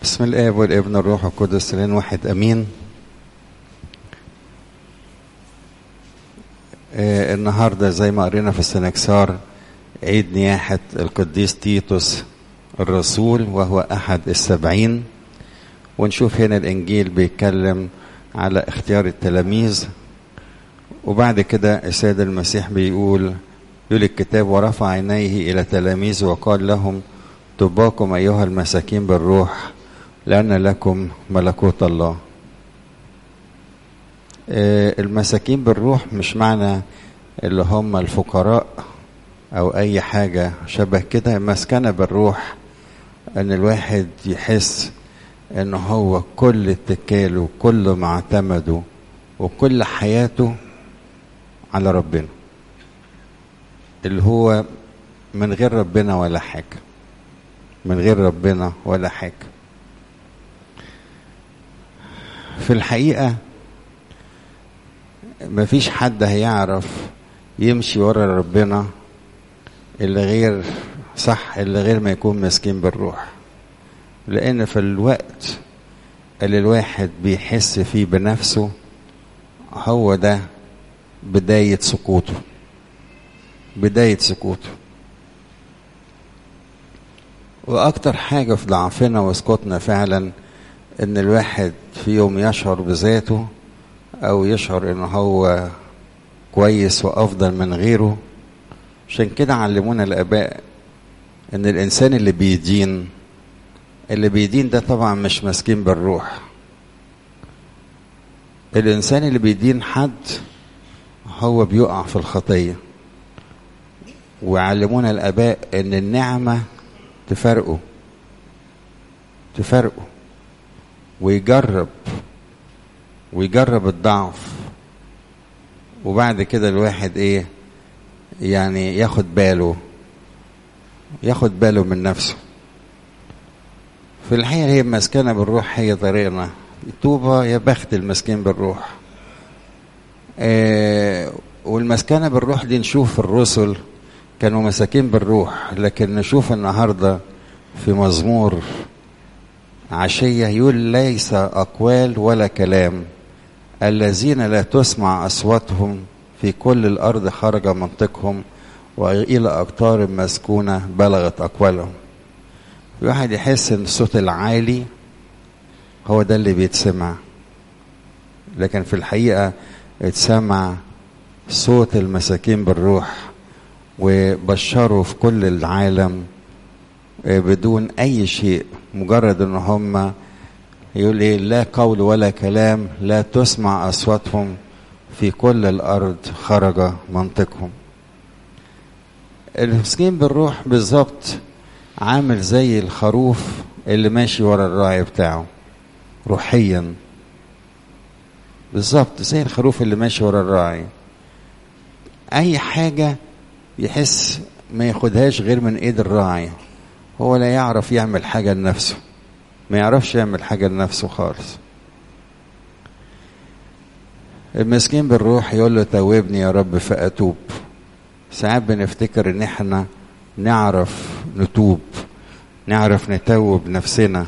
بسم الاب والابن والروح القدس لين واحد امين آه النهارده زي ما قرينا في السنكسار عيد نياحة القديس تيتوس الرسول وهو أحد السبعين ونشوف هنا الإنجيل بيتكلم على اختيار التلاميذ وبعد كده السيد المسيح بيقول يقول الكتاب ورفع عينيه إلى تلاميذه وقال لهم طباكم أيها المساكين بالروح لأن لكم ملكوت الله المساكين بالروح مش معنى اللي هم الفقراء أو أي حاجة شبه كده مسكنة بالروح أن الواحد يحس أن هو كل اتكاله وكل معتمده وكل حياته على ربنا اللي هو من غير ربنا ولا حاجة من غير ربنا ولا حاجة في الحقيقة مفيش حد هيعرف يمشي ورا ربنا اللي غير صح اللي غير ما يكون مسكين بالروح لأن في الوقت اللي الواحد بيحس فيه بنفسه هو ده بداية سقوطه بداية سقوطه وأكتر حاجة في ضعفنا وسقوطنا فعلا إن الواحد في يوم يشعر بذاته أو يشعر إن هو كويس وأفضل من غيره عشان كده علمونا الآباء إن الإنسان اللي بيدين اللي بيدين ده طبعا مش مسكين بالروح الإنسان اللي بيدين حد هو بيقع في الخطية وعلمونا الآباء إن النعمة تفرقه تفرقه ويجرب ويجرب الضعف وبعد كده الواحد ايه يعني ياخد باله ياخد باله من نفسه في الحقيقة هي مسكنة بالروح هي طريقنا طوبى يا بخت المسكين بالروح آه والمسكنة بالروح دي نشوف الرسل كانوا مساكين بالروح لكن نشوف النهاردة في مزمور عشية يقول ليس أقوال ولا كلام الذين لا تسمع أصواتهم في كل الأرض خرج منطقهم وإلى أقطار مسكونة بلغت أقوالهم الواحد يحس إن الصوت العالي هو ده اللي بيتسمع لكن في الحقيقة اتسمع صوت المساكين بالروح وبشروا في كل العالم بدون أي شيء مجرد إن هم يقول إيه لا قول ولا كلام لا تسمع أصواتهم في كل الأرض خرج منطقهم المسكين بالروح بالظبط عامل زي الخروف اللي ماشي ورا الراعي بتاعه روحيا بالظبط زي الخروف اللي ماشي ورا الراعي أي حاجة يحس ما ياخدهاش غير من ايد الراعي هو لا يعرف يعمل حاجة لنفسه ما يعرفش يعمل حاجة لنفسه خالص المسكين بالروح يقول له توبني يا رب فأتوب ساعات بنفتكر ان احنا نعرف نتوب نعرف نتوب نفسنا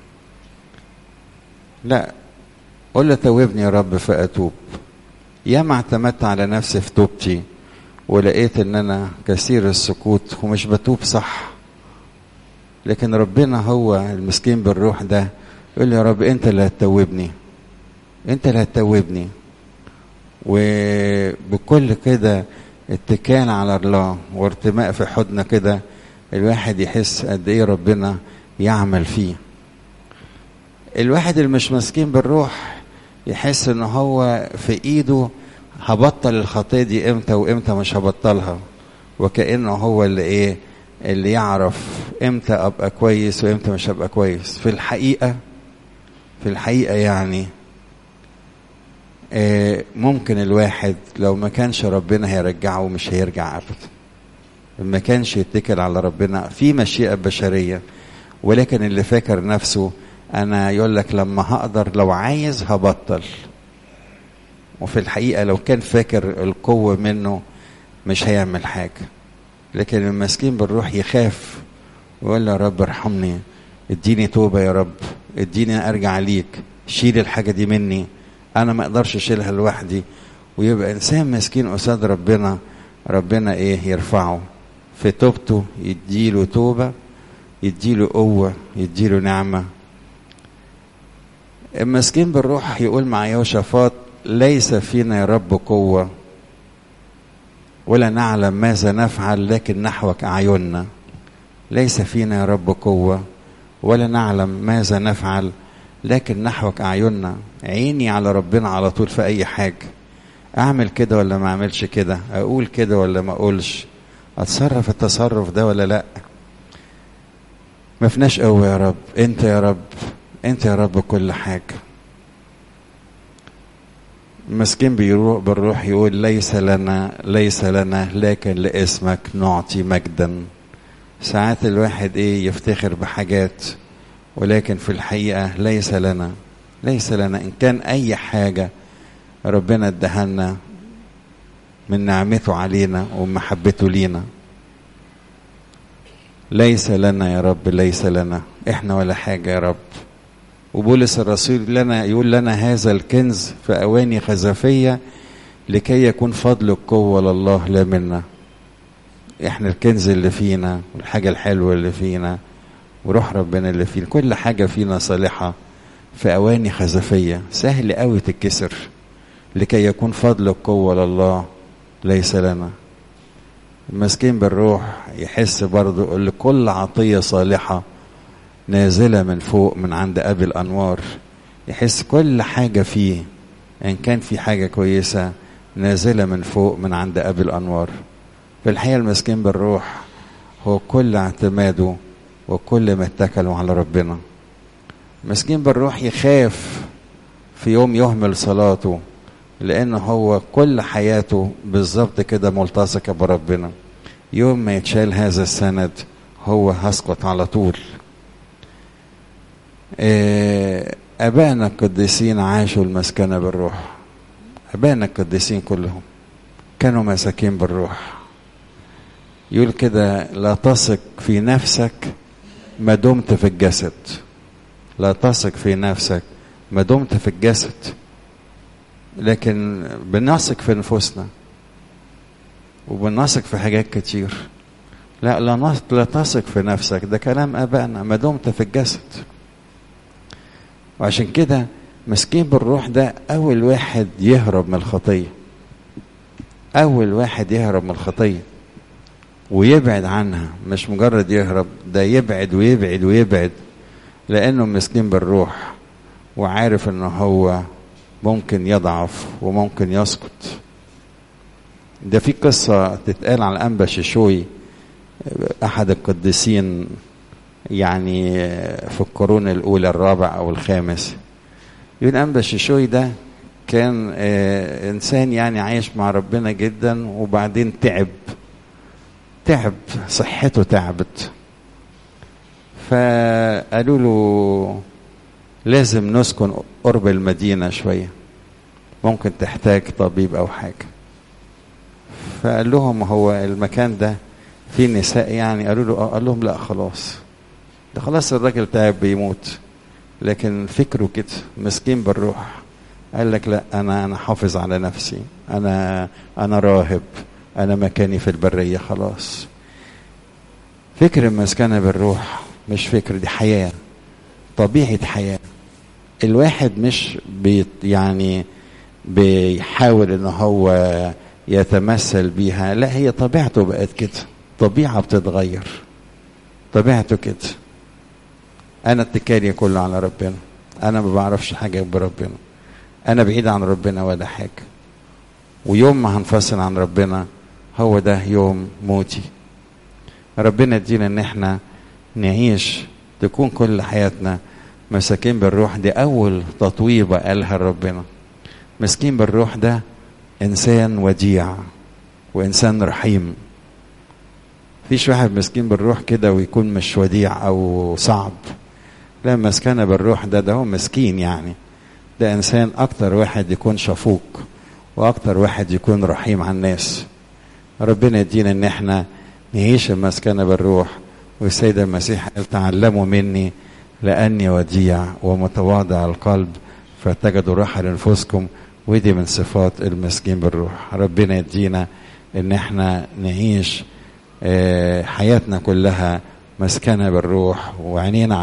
لا قول له توبني يا رب فأتوب ياما اعتمدت على نفسي في توبتي ولقيت ان انا كثير السكوت ومش بتوب صح لكن ربنا هو المسكين بالروح ده يقول لي يا رب انت اللي هتتوبني انت اللي هتتوبني وبكل كده اتكال على الله وارتماء في حضنه كده الواحد يحس قد ايه ربنا يعمل فيه الواحد اللي مش مسكين بالروح يحس ان هو في ايده هبطل الخطيه دي امتى وامتى مش هبطلها وكانه هو اللي ايه اللي يعرف امتى ابقى كويس وامتى مش هبقى كويس في الحقيقه في الحقيقه يعني آه ممكن الواحد لو ما كانش ربنا هيرجعه مش هيرجع ابدا ما كانش يتكل على ربنا في مشيئه بشريه ولكن اللي فاكر نفسه انا يقول لك لما هقدر لو عايز هبطل وفي الحقيقة لو كان فاكر القوة منه مش هيعمل حاجة لكن المسكين بالروح يخاف ويقول يا رب ارحمني اديني توبة يا رب اديني ارجع ليك شيل الحاجه دي مني انا ما اقدرش اشيلها لوحدي ويبقى انسان مسكين قصاد ربنا ربنا ايه يرفعه في توبته يديله توبه يديله قوه يديله نعمه المسكين بالروح يقول مع يوشافاط ليس فينا يا رب قوه ولا نعلم ماذا نفعل لكن نحوك اعيننا ليس فينا يا رب قوه ولا نعلم ماذا نفعل لكن نحوك اعيننا عيني على ربنا على طول في اي حاجه اعمل كده ولا ما اعملش كده اقول كده ولا ما اقولش اتصرف التصرف ده ولا لا ما فيناش قوي يا رب انت يا رب انت يا رب كل حاجه المسكين بيروح بالروح يقول ليس لنا ليس لنا لكن لاسمك نعطي مجدا ساعات الواحد ايه يفتخر بحاجات ولكن في الحقيقه ليس لنا ليس لنا ان كان اي حاجه ربنا ادهنا من نعمته علينا ومحبته لينا ليس لنا يا رب ليس لنا احنا ولا حاجه يا رب وبولس الرسول لنا يقول لنا هذا الكنز في اواني خزفيه لكي يكون فضل القوه لله لا منا احنا الكنز اللي فينا والحاجه الحلوه اللي فينا وروح ربنا اللي فينا كل حاجه فينا صالحه في اواني خزفيه سهل قوي تتكسر لكي يكون فضل القوه لله ليس لنا المسكين بالروح يحس برضه ان كل عطيه صالحه نازله من فوق من عند ابي الانوار يحس كل حاجه فيه ان كان في حاجه كويسه نازله من فوق من عند ابي الانوار في الحقيقه المسكين بالروح هو كل اعتماده وكل ما اتكلوا على ربنا مسكين بالروح يخاف في يوم يهمل صلاته لأن هو كل حياته بالظبط كده ملتصقة بربنا يوم ما يتشال هذا السند هو هسقط على طول أبائنا القديسين عاشوا المسكنة بالروح أبائنا القديسين كلهم كانوا مساكين بالروح يقول كده لا تثق في نفسك ما دمت في الجسد لا تثق في نفسك ما دمت في الجسد لكن بنثق في نفوسنا وبنثق في حاجات كتير لا لا لا تثق في نفسك ده كلام ابائنا ما دمت في الجسد وعشان كده مسكين بالروح ده اول واحد يهرب من الخطيه اول واحد يهرب من الخطيه ويبعد عنها مش مجرد يهرب ده يبعد ويبعد ويبعد لانه مسكين بالروح وعارف ان هو ممكن يضعف وممكن يسقط ده في قصة تتقال على أنبا شيشوي أحد القديسين يعني في القرون الأولى الرابع أو الخامس يقول أنبا شيشوي ده كان إنسان يعني عايش مع ربنا جدا وبعدين تعب تعب صحته تعبت فقالوا له لازم نسكن قرب المدينة شوية ممكن تحتاج طبيب أو حاجة فقال لهم هو المكان ده فيه نساء يعني قالوا له اه قال لهم لا خلاص ده خلاص الراجل تعب بيموت لكن فكره كده مسكين بالروح قال لك لا انا انا حافظ على نفسي انا انا راهب انا مكاني في البريه خلاص فكر المسكنه بالروح مش فكر دي حياه طبيعه حياه الواحد مش بي يعني بيحاول ان هو يتمثل بيها لا هي طبيعته بقت كده طبيعه بتتغير طبيعته كده انا اتكالي كله على ربنا انا ما بعرفش حاجه بربنا انا بعيد عن ربنا ولا حاجه ويوم ما هنفصل عن ربنا هو ده يوم موتي ربنا يدينا ان احنا نعيش تكون كل حياتنا مساكين بالروح دي اول تطويبه قالها ربنا مسكين بالروح ده انسان وديع وانسان رحيم فيش واحد مسكين بالروح كده ويكون مش وديع او صعب لا مسكنه بالروح ده ده هو مسكين يعني ده انسان اكتر واحد يكون شفوق واكتر واحد يكون رحيم على الناس ربنا يدينا ان احنا نعيش المسكنه بالروح والسيد المسيح قال تعلموا مني لأني وديع ومتواضع القلب فتجدوا راحة لنفوسكم ودي من صفات المسكين بالروح ربنا يدينا ان احنا نعيش حياتنا كلها مسكنة بالروح وعينينا